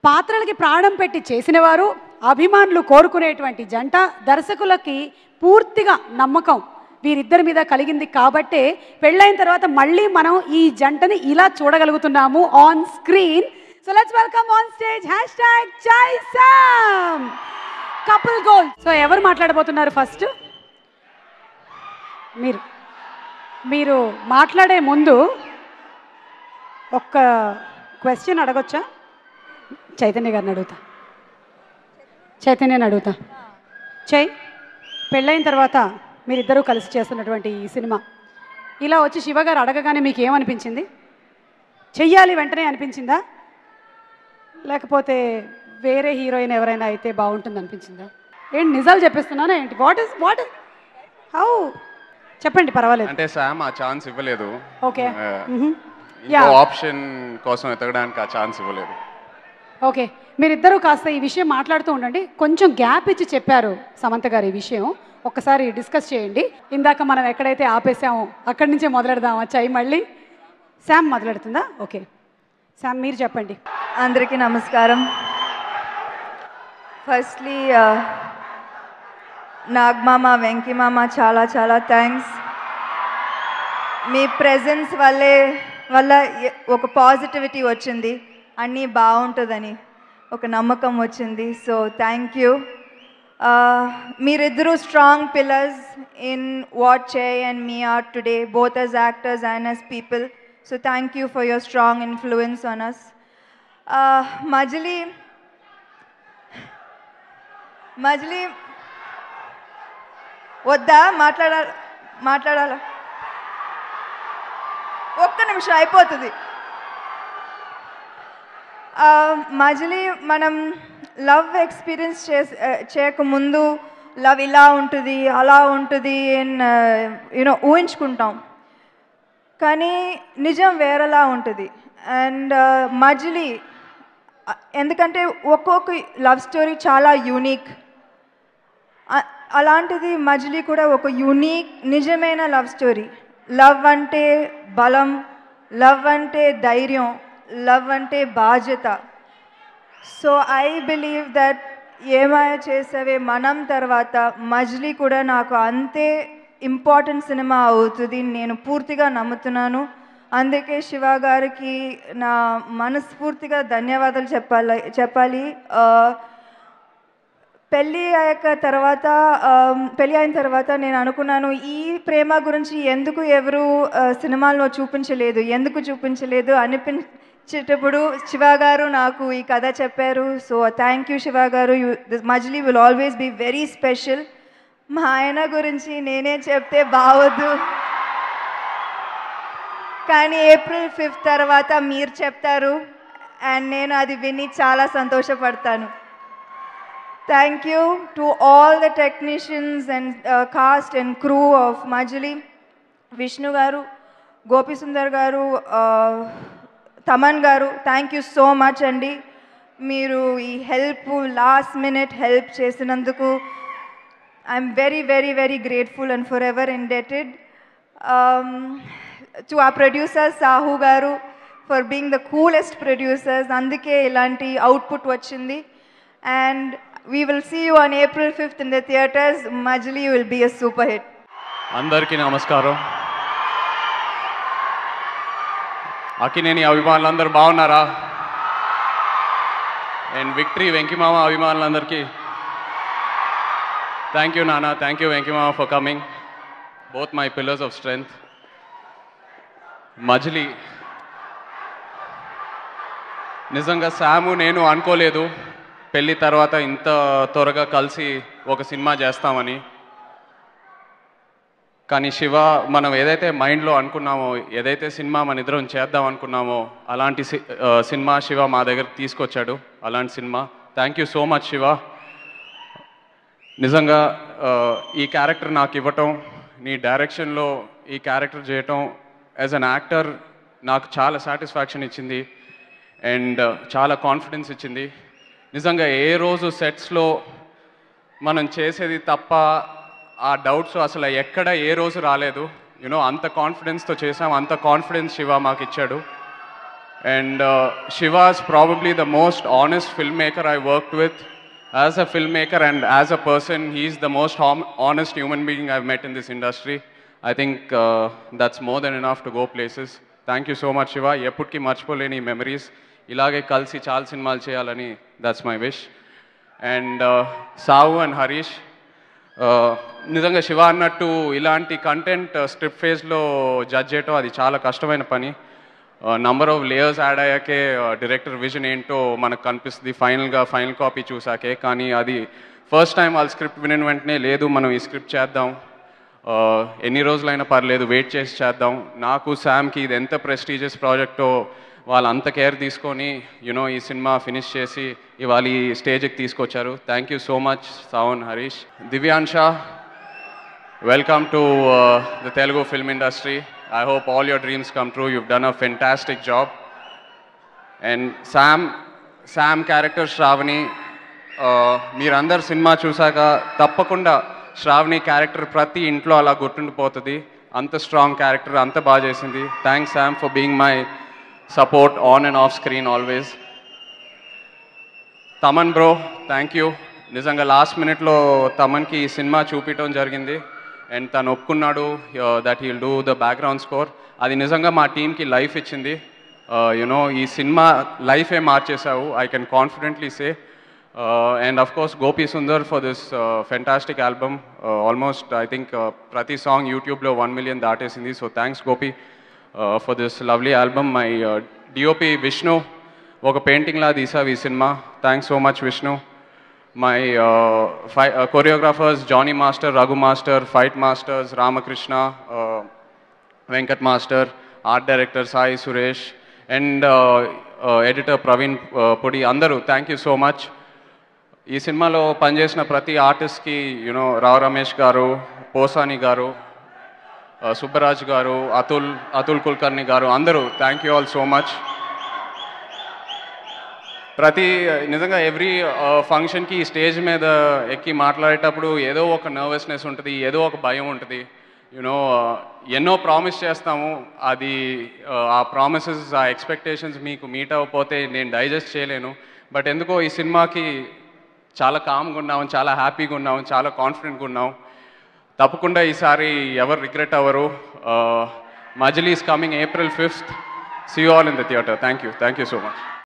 పాత్రలకి ప్రాణం పెట్టి చేసినవారు అభిమానులు కోరుకునేటువంటి జంట దర్శకులకి పూర్తిగా నమ్మకం వీరిద్దరి మీద కలిగింది కాబట్టే పెళ్ళైన తర్వాత మళ్ళీ మనం ఈ జంటని ఇలా చూడగలుగుతున్నాము on screen so let's welcome on stage hashtag Jai Sam couple goal so ఎవరు మాట్లాడబోతున్నారు ఫస్ట్ మీరు మీరు మాట్లాడే ముందు ఒక్క క్వశ్చన్ అడగొచ్చా చైతన్య గారిని అడుగుతా చైతన్యని అడుగుతా చై పెళ్ళైన తర్వాత మీరిద్దరూ కలిసి చేస్తున్నటువంటి ఈ సినిమా ఇలా వచ్చి శివ గారు అడగగానే మీకు ఏమనిపించింది చెయ్యాలి వెంటనే అనిపించిందా లేకపోతే వేరే హీరోయిన్ ఎవరైనా అయితే బాగుంటుంది అనిపించిందా ఏంటి నిజాలు చెప్పిస్తున్నానా ఏంటి what is what is how చెప్పండి పర్వాలేదు అంటే శామ్ ఆ ఛాన్స్ ఇవ్వలేదు ఓకే ఆ, మ్మ్. ఇంకో యా ఆప్షన్ కోసం ఎతకడానికి ఆ ఛాన్స్ ఇవ్వలేదు ఓకే మీరిద్దరూ కాస్త ఈ విషయం మాట్లాడుతూ ఉండండి కొంచెం గ్యాప్ ఇచ్చి చెప్పారు సమంత గారు ఈ విషయం ఒక్కసారి డిస్కస్ చేయండి ఇందాక మనం ఎక్కడైతే ఆపేసామో అక్కడి నుంచే మొదలెడదామా చై మళ్ళీ శామ్ మొదలెడుతుందా ఓకే శామ్ మీరు చెప్పండి అందరికీ నమస్కారం ఫస్ట్లీ నాగమామ వెంకీ మామ చాలా చాలా థ్యాంక్స్ మీ ప్రెజెన్స్ వల్లే వల్ల ఎ- ఒక పాజిటివిటీ వచ్చింది అన్నీ బాగుంటుందని ఒక నమ్మకం వచ్చింది సో థ్యాంక్ యూ మీరిద్దరూ strong pillars in what Chay and me are today both as actors and as people so thank you for your strong influence on us Majili Majili వద్దా మాట్లాడాల మాట్లాడాలా ఒక్క నిమిషం అయిపోతుంది ఆ, మజిలీ మనం లవ్ ఎక్స్పీరియన్స్ చేసే చేయకముందు లవ్ ఇలా ఉంటుంది అలా ఉంటుంది యూనో ఊహించుకుంటాం కానీ నిజం వేరేలా ఉంటుంది అండ్ మజిలీ అ- ఎందుకంటే ఒక్కొక్క లవ్ స్టోరీ చాలా యూనిక్ అ- అలాంటిది మజిలీ కూడా ఒక యూనిక్ నిజమైన లవ్ స్టోరీ లవ్ అంటే బలం లవ్ అంటే ధైర్యం లవ్ అంటే బాధ్యత so I believe that Yemaaya Chesave మనం తర్వాత మజిలీ కూడా నాకు అంతే ఇంపార్టెంట్ సినిమా అవుతుంది నేను పూర్తిగా నమ్ముతున్నాను అందుకే శివ గారికి నా మనస్ఫూర్తిగా ధన్యవాదాలు చెప్పాలి చెప్పాలి ఆ, పెళ్ళి అయ్యాక తర్వాత ఆమ్, పెళ్ళి అయిన తర్వాత నేను అనుకున్నాను ఈ ప్రేమ గురించి ఎందుకు ఎవరు ఆ, సినిమాల్లో చూపించలేదు ఎందుకు చూపించలేదు అనిపించేటప్పుడు శివ గారు నాకు ఈ కథ చెప్పారు so thank you Shiva garu you this Majili will always be very special మా ఆయన గురించి నేనే చెప్తే బావద్దు కానీ ఏప్రిల్ ఫిఫ్త్ తర్వాత మీరు చెప్తారు అండ్ నేను అది విని చాలా సంతోషపడతాను Thank you to all the technicians and uh, cast and crew of Majali, Vishnu Garu, Gopi Sundar Garu, uh, Taman Garu. Thank you so much, Andy. మీరు ఈ హెల్ప్ లాస్ట్ మినిట్ హెల్ప్ చేసినందుకు I'm very very very grateful and forever indebted to ఆ producer Sahu garu for being the coolest producers అందుకే ఇలాంటి output వచ్చింది and we will see you on April fifth in the theatres Majili will be a super hit అందరికీ నమస్కారం అక్కినేని అభిమానులందరూ బాగున్నారా and victory Venkymama అభిమానులందరికీ thank you నాన్న thank you Venkymama for coming both my pillars of strength Majili నిజంగా శాము నేను అనుకోలేదు పెళ్ళి తర్వాత ఇంత త్వరగా కలిసి ఒక సినిమా చేస్తామని కానీ శివ మనం ఏదైతే మైండ్లో అనుకున్నామో ఏదైతే సినిమా మన ఇద్దరం చేద్దాం అనుకున్నామో అలాంటి సి- ఆ, సినిమా శివ మా దగ్గరికి తీసుకొచ్చాడు అలాంటి సినిమా thank you so much Shiva నిజంగా ఆ, ఈ క్యారెక్టర్ నాకు ఇవ్వటం నీ డైరెక్షన్లో ఈ క్యారెక్టర్ చేయటం యాజ్ అన్ యాక్టర్ నాకు చాలా సాటిస్ఫాక్షన్ ఇచ్చింది అండ్ చాలా కాన్ఫిడెన్స్ ఇచ్చింది నిజంగా ఏ రోజు సెట్స్లో మనం చేసేది తప్ప ఆ డౌట్స్ అసలు ఎక్కడ ఏ రోజు రాలేదు యూనో అంత కాన్ఫిడెన్స్తో చేసాం అంత కాన్ఫిడెన్స్ శివ మాకు ఇచ్చాడు And uh, Shiva is probably the most honest filmmaker I worked with. As a filmmaker and as a person, he's the most hom- honest human being I've met in this industry. I think uh, that's more than enough to go places. Thank you so much Shiva ఎప్పటికీ మర్చిపోలేని memories ఇలాగే కలిసి చాలా సినిమాలు చేయాలని that's my wish and Sahu and Harish Uh, నిజంగా శివ అన్నట్టు ఇలాంటి కంటెంట్ స్క్రిప్ట్ ఫేజ్లో జడ్జ్ చేయటం అది చాలా కష్టమైన పని నంబర్ ఆఫ్ లేయర్స్ యాడ్ అయ్యాకే డైరెక్టర్ విజన్ ఏంటో మనకు కనిపిస్తుంది ఫైనల్గా ఫైనల్ కాపీ చూసాకే కానీ అది ఫస్ట్ టైం వాళ్ళ స్క్రిప్ట్ వినిన వెంటనే లేదు మనం ఈ స్క్రిప్ట్ చేద్దాం Uh, ఎన్ని రోజులైనా పర్లేదు వెయిట్ చేసి చేద్దాం నాకు శామ్కి ఇది ఎంత ప్రెస్టీజియస్ ప్రాజెక్టో వాళ్ళు అంత కేర్ తీసుకొని యునో ఈ సినిమా ఫినిష్ చేసి ఇవాళ ఈ స్టేజ్కి తీసుకొచ్చారు thank you so much Savan Harish Divyansha welcome to the Telugu film industry I hope all your dreams come true you've done a fantastic job and Sam Sam character Shravani ఆ, మీరందరు సినిమా చూసాక తప్పకుండా శ్రావణి క్యారెక్టర్ ప్రతి ఇంట్లో అలా గుర్తుండిపోతుంది అంత స్ట్రాంగ్ క్యారెక్టర్ అంత బాగా చేసింది thanks Sam for being my support on and off screen always Thaman bro thank you నిజంగా లాస్ట్ మినిట్లో తమన్కి ఈ సినిమా చూపించడం జరిగింది అండ్ తను ఒప్పుకున్నాడు that he'll do the background score అది నిజంగా మా టీంకి లైఫ్ ఇచ్చింది యునో ఈ సినిమా లైఫే మార్చేసావు ఐ కెన్ కాన్ఫిడెంట్లీ say and of course Gopi Sundar for this fantastic album almost I think ప్రతి సాంగ్ యూట్యూబ్లో వన్ మిలియన్ దాటేసింది so thanks Gopi for this lovely album my DOP Vishnu ఒక పెయింటింగ్ లా తీసావు ఈ సినిమా thanks so much Vishnu my ఫై choreographers Jani master Raghu master fight masters Ramakrishna Venkat master art director Sai Suresh and editor Praveen Pudi అందరూ థ్యాంక్ యూ సో మచ్ ఈ సినిమాలో పనిచేసిన ప్రతి ఆర్టిస్ట్కి యూనో రావు రమేష్ గారు పోసాని గారు uh, సుబ్బరాజ్ గారు అతుల్ అతుల్ కుల్కర్ణి గారు అందరూ thank you all so much ప్రతి నిజంగా ఎవ్రీ ఫంక్షన్కి స్టేజ్ మీద ఎక్కి మాట్లాడేటప్పుడు ఏదో ఒక నర్వస్నెస్ ఉంటుంది ఏదో ఒక భయం ఉంటుంది యూనో ఎన్నో ప్రామిస్ చేస్తాము అది uh, ఆ ప్రామిసెస్ ఆ ఎక్స్పెక్టేషన్స్ మీకు మీట్ అవ్వకపోతే నేను డైజెస్ట్ చేయలేను బట్ ఎందుకో ఈ సినిమాకి చాలా కామ్గా ఉన్నాం చాలా హ్యాపీగా ఉన్నాం చాలా కాన్ఫిడెంట్గా ఉన్నాం తప్పకుండా ఈసారి ఎవరు రిగ్రెట్ అవ్వరు Majili is coming April fifth see all in the theatre thank you thank you so much